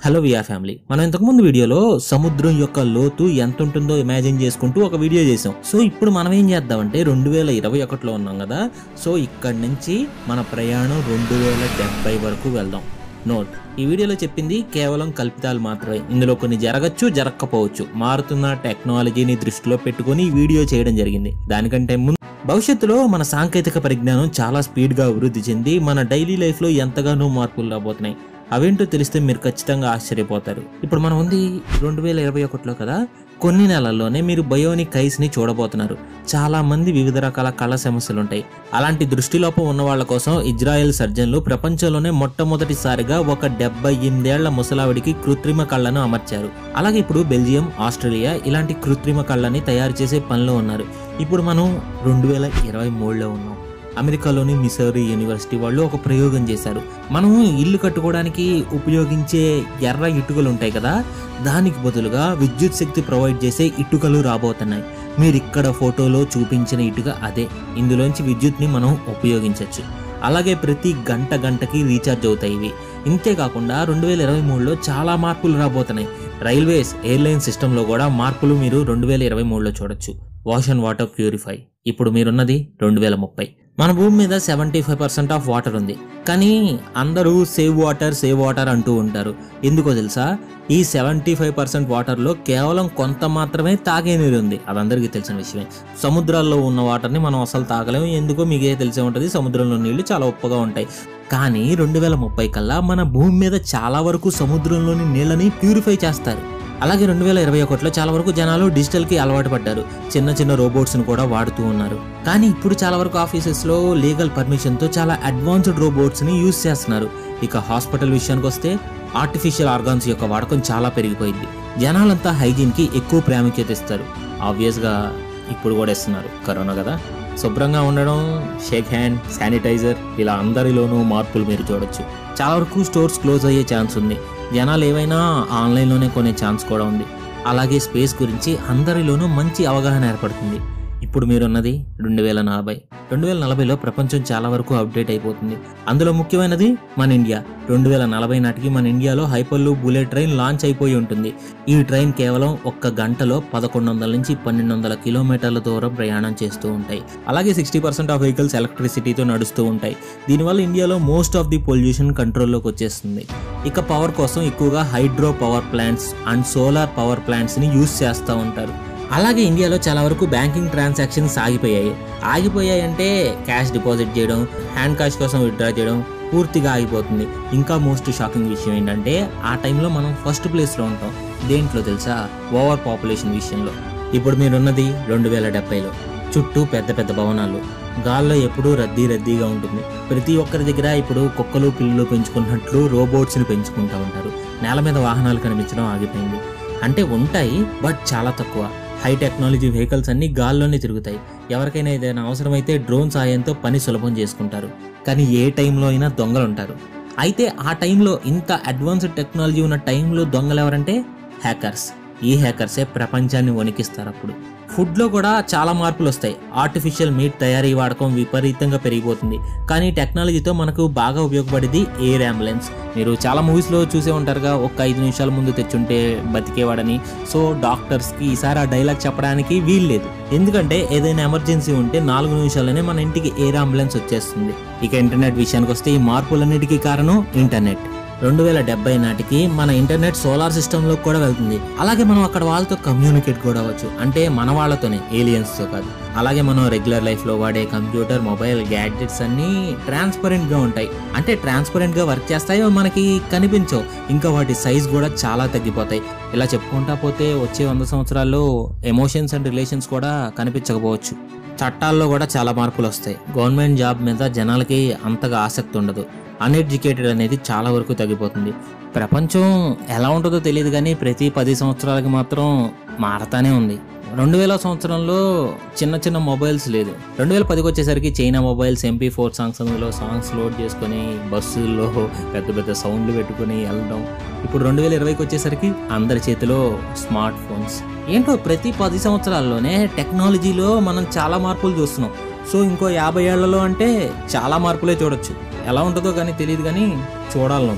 hello via family మనం ఇంతకుముందు వీడియోలో సముద్రం యొక్క లోతు ఎంత ఉంటుందో ఇమాజిన్ చేసుకుంటూ ఒక వీడియో చేసాం సో ఇప్పుడు మనం ఏం చేద్దామంటే రెండు వేల ఇరవై ఒకటిలో ఉన్నాం కదా సో ఇక్కడి నుంచి మన ప్రయాణం రెండు వేల డెబ్బై వరకు వెళ్దాం నోట్ ఈ వీడియోలో చెప్పింది కేవలం కల్పితాలు మాత్రమే ఇందులో కొన్ని జరగచ్చు జరగకపోవచ్చు మారుతున్న టెక్నాలజీని దృష్టిలో పెట్టుకొని ఈ వీడియో చేయడం జరిగింది దానికంటే ముందు భవిష్యత్తులో మన సాంకేతిక పరిజ్ఞానం చాలా స్పీడ్గా అభివృద్ధి చెంది మన డైలీ లైఫ్లో ఎంతగానో మార్పులు రాబోతున్నాయి అవేంటో తెలిస్తే మీరు ఖచ్చితంగా ఆశ్చర్యపోతారు ఇప్పుడు మనం ఉంది రెండు వేల ఇరవై ఒకటిలో కదా కొన్ని నెలల్లోనే మీరు బయోనిక్ ఐస్ని చూడబోతున్నారు చాలా మంది వివిధ రకాల కళ్ళ సమస్యలు ఉంటాయి అలాంటి దృష్టిలోపం ఉన్న వాళ్ళ కోసం ఇజ్రాయెల్ సర్జన్లు ప్రపంచంలోనే మొట్టమొదటిసారిగా ఒక డెబ్బై ఎనిమిదేళ్ల ముసలావిడికి కృత్రిమ కళ్ళను అమర్చారు అలాగే ఇప్పుడు బెల్జియం ఆస్ట్రేలియా ఇలాంటి కృత్రిమ కళ్ళని తయారు చేసే పనిలో ఉన్నారు ఇప్పుడు మనం రెండు వేల ఇరవై మూడులో ఉన్నాం అమెరికాలోని మిసౌరీ యూనివర్సిటీ వాళ్ళు ఒక ప్రయోగం చేశారు మనం ఇల్లు కట్టుకోవడానికి ఉపయోగించే ఎర్ర ఇటుకలు ఉంటాయి కదా దానికి బదులుగా విద్యుత్ శక్తి ప్రొవైడ్ చేసే ఇటుకలు రాబోతున్నాయి మీరు ఇక్కడ ఫోటోలో చూపించిన ఇటుక అదే ఇందులోంచి విద్యుత్ని మనం ఉపయోగించవచ్చు అలాగే ప్రతి గంట గంటకి రీఛార్జ్ అవుతాయి ఇవి ఇంతేకాకుండా రెండు వేల ఇరవై మూడులో చాలా మార్పులు రాబోతున్నాయి రైల్వేస్ ఎయిర్లైన్ సిస్టంలో కూడా మార్పులు మీరు రెండు వేల ఇరవై మూడులో చూడొచ్చు వాష్ అండ్ వాటర్ ప్యూరిఫై ఇప్పుడు మీరున్నది రెండు వేల ముప్పై మన భూమి మీద seventy five percent of water ఉంది కానీ అందరూ సేవ్ వాటర్ సేవ్ వాటర్ అంటూ ఉంటారు ఎందుకో తెలుసా ఈ సెవెంటీ ఫైవ్ పర్సెంట్ వాటర్లో కేవలం కొంత మాత్రమే తాగే నీరు ఉంది అది అందరికీ తెలిసిన విషయమే సముద్రాల్లో ఉన్న వాటర్ని మనం అసలు తాగలేము ఎందుకో మీకే తెలిసే ఉంటుంది సముద్రంలో నీళ్లు చాలా ఉప్పగా ఉంటాయి కానీ రెండు వేల ముప్పై కల్లా మన భూమి మీద చాలా వరకు సముద్రంలోని నీళ్ళని ప్యూరిఫై చేస్తారు అలాగే రెండు వేల ఇరవై ఒకటిలో చాలా వరకు జనాలు డిజిటల్కి అలవాటు పడ్డారు చిన్న చిన్న రోబోట్స్ని కూడా వాడుతూ ఉన్నారు కానీ ఇప్పుడు చాలా వరకు ఆఫీసెస్లో లీగల్ పర్మిషన్తో చాలా అడ్వాన్స్డ్ రోబోట్స్ని యూజ్ చేస్తున్నారు ఇక హాస్పిటల్ విషయానికి వస్తే ఆర్టిఫిషియల్ ఆర్గాన్స్ యొక్క వాడకం చాలా పెరిగిపోయింది జనాలంతా హైజీన్కి ఎక్కువ ప్రాముఖ్యత ఇస్తారు ఆబ్వియస్గా ఇప్పుడు కూడా ఇస్తున్నారు కరోనా కదా శుభ్రంగా ఉండడం షేక్ హ్యాండ్ శానిటైజర్ ఇలా అందరిలోనూ మార్పులు మీరు చూడొచ్చు చాలా వరకు స్టోర్స్ క్లోజ్ అయ్యే ఛాన్స్ ఉంది జనాలు ఏవైనా ఆన్లైన్లోనే కొనే ఛాన్స్ కూడా ఉంది అలాగే స్పేస్ గురించి అందరిలోనూ మంచి అవగాహన ఏర్పడుతుంది ఇప్పుడు మీరున్నది రెండు వేల నలభై రెండు వేల నలభైలో ప్రపంచం చాలా వరకు అప్డేట్ అయిపోతుంది అందులో ముఖ్యమైనది మన ఇండియా రెండు వేల నలభై నాటికి మన ఇండియాలో హైపర్లు బుల్లెట్ ట్రైన్ లాంచ్ అయిపోయి ఉంటుంది ఈ ట్రైన్ కేవలం ఒక్క గంటలో పదకొండు వందల నుంచి పన్నెండు వందల కిలోమీటర్ల దూరం ప్రయాణం చేస్తూ ఉంటాయి అలాగే సిక్స్టీ పర్సెంట్ ఆఫ్ వెహికల్స్ ఎలక్ట్రిసిటీతో నడుస్తూ ఉంటాయి దీనివల్ల ఇండియాలో మోస్ట్ ఆఫ్ ది పొల్యూషన్ కంట్రోల్లోకి వచ్చేస్తుంది ఇక పవర్ కోసం ఎక్కువగా hydro power plants and solar power ప్లాంట్స్ని యూజ్ చేస్తూ ఉంటారు అలాగే ఇండియాలో చాలా వరకు బ్యాంకింగ్ ట్రాన్సాక్షన్స్ ఆగిపోయాయి ఆగిపోయాయి అంటే క్యాష్ డిపాజిట్ చేయడం హ్యాండ్ క్యాష్ కోసం విత్డ్రా చేయడం పూర్తిగా ఆగిపోతుంది ఇంకా మోస్ట్ షాకింగ్ విషయం ఏంటంటే ఆ టైంలో మనం ఫస్ట్ ప్లేస్లో ఉంటాం దేంట్లో తెలుసా ఓవర్ పాపులేషన్ విషయంలో ఇప్పుడు మీరున్నది రెండు వేల డెబ్బైలో చుట్టూ పెద్ద పెద్ద భవనాలు గాల్లో ఎప్పుడూ రద్దీ రద్దీగా ఉంటుంది ప్రతి ఒక్కరి దగ్గర ఇప్పుడు కుక్కలు పిల్లులు పెంచుకున్నట్లు రోబోట్స్ని పెంచుకుంటూ ఉంటారు నేల మీద వాహనాలు కనిపించడం ఆగిపోయింది అంటే ఉంటాయి బట్ చాలా తక్కువ హై టెక్నాలజీ వెహికల్స్ అన్ని గాల్లోనే తిరుగుతాయి ఎవరికైనా ఏదైనా అవసరమైతే డ్రోన్ సాయంతో పని సులభం చేసుకుంటారు కానీ ఏ టైంలో అయినా దొంగలు ఉంటారు అయితే ఆ టైంలో ఇంత అడ్వాన్స్డ్ టెక్నాలజీ ఉన్న టైంలో దొంగలు ఎవరంటే హ్యాకర్స్ ఈ హ్యాకర్సే ప్రపంచాన్ని వణికిస్తారు అప్పుడు ఫుడ్లో కూడా చాలా మార్పులు వస్తాయి ఆర్టిఫిషియల్ మీట్ తయారీ వాడకం విపరీతంగా పెరిగిపోతుంది కానీ టెక్నాలజీతో మనకు బాగా ఉపయోగపడేది ఎయిర్ అంబులెన్స్ మీరు చాలా మూవీస్లో చూసే ఉంటారుగా ఒక ఐదు నిమిషాల ముందు తెచ్చుంటే బతికేవాడని సో డాక్టర్స్కి ఈసారి ఆ డైలాగ్ చెప్పడానికి వీలు లేదు ఎందుకంటే ఏదైనా ఎమర్జెన్సీ ఉంటే నాలుగు నిమిషాలనే మన ఇంటికి ఎయిర్ అంబులెన్స్ వచ్చేస్తుంది ఇక ఇంటర్నెట్ విషయానికి వస్తే ఈ మార్పులన్నిటికీ కారణం ఇంటర్నెట్ రెండు వేల డెబ్బై నాటికి మన ఇంటర్నెట్ సోలార్ సిస్టంలో కూడా వెళ్తుంది అలాగే మనం అక్కడ వాళ్ళతో కమ్యూనికేట్ కూడా అవ్వచ్చు అంటే మన వాళ్ళతోనే ఏలియన్స్తో కాదు అలాగే మనం రెగ్యులర్ లైఫ్లో వాడే కంప్యూటర్ మొబైల్ గ్యాడ్జెట్స్ అన్నీ ట్రాన్స్పరెంట్గా ఉంటాయి అంటే ట్రాన్స్పరెంట్గా వర్క్ చేస్తాయో మనకి కనిపించవు ఇంకా వాటి సైజ్ కూడా చాలా తగ్గిపోతాయి ఇలా చెప్పుకుంటా పోతే వచ్చే వంద సంవత్సరాల్లో ఎమోషన్స్ అండ్ రిలేషన్స్ కూడా కనిపించకపోవచ్చు చట్టాల్లో కూడా చాలా మార్పులు వస్తాయి గవర్నమెంట్ జాబ్ మీద జనాలకి అంతగా ఆసక్తి ఉండదు అన్ఎడ్యుకేటెడ్ అనేది చాలా వరకు తగ్గిపోతుంది ప్రపంచం ఎలా ఉంటుందో తెలియదు కానీ ప్రతి పది సంవత్సరాలకి మాత్రం మారతానే ఉంది రెండు వేల సంవత్సరంలో చిన్న చిన్న మొబైల్స్ లేదు రెండు వేల పదికి వచ్చేసరికి China mobiles MP four songs అందులో సాంగ్స్ లోడ్ చేసుకొని బస్సుల్లో పెద్ద పెద్ద సౌండ్లు పెట్టుకొని వెళ్ళడం ఇప్పుడు రెండు వేల ఇరవైకి వచ్చేసరికి అందరి చేతిలో స్మార్ట్ ఫోన్స్ ఏంటో ప్రతి పది సంవత్సరాల్లోనే టెక్నాలజీలో మనం చాలా మార్పులు చూస్తున్నాం సో ఇంకో యాభై ఏళ్లలో అంటే చాలా మార్పులే చూడొచ్చు ఎలా ఉంటుందో కానీ తెలియదు కానీ చూడాలని ఉంది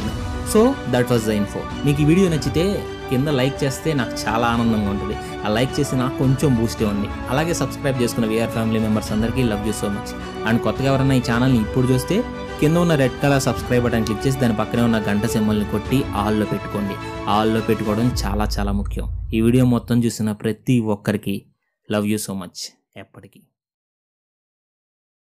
so that was the info మీకు ఈ వీడియో నచ్చితే కింద లైక్ చేస్తే నాకు చాలా ఆనందంగా ఉంటుంది ఆ లైక్ చేసి నాకు కొంచెం బూస్ట్ ఇవ్వండి అలాగే సబ్స్క్రైబ్ చేసుకున్న వీఆర్ ఫ్యామిలీ మెంబర్స్ అందరికీ love you so much and కొత్తగా ఎవరైనా ఈ ఛానల్ని ఇప్పుడు చూస్తే కింద ఉన్న red colour subscribe button click చేసి దాని పక్కనే ఉన్న గంట సింబల్ని కొట్టి ఆల్లో పెట్టుకోండి ఆల్లో పెట్టుకోవడం చాలా చాలా ముఖ్యం ఈ వీడియో మొత్తం చూసిన ప్రతి ఒక్కరికి లవ్ యూ సో మచ్ ఎప్పటికీ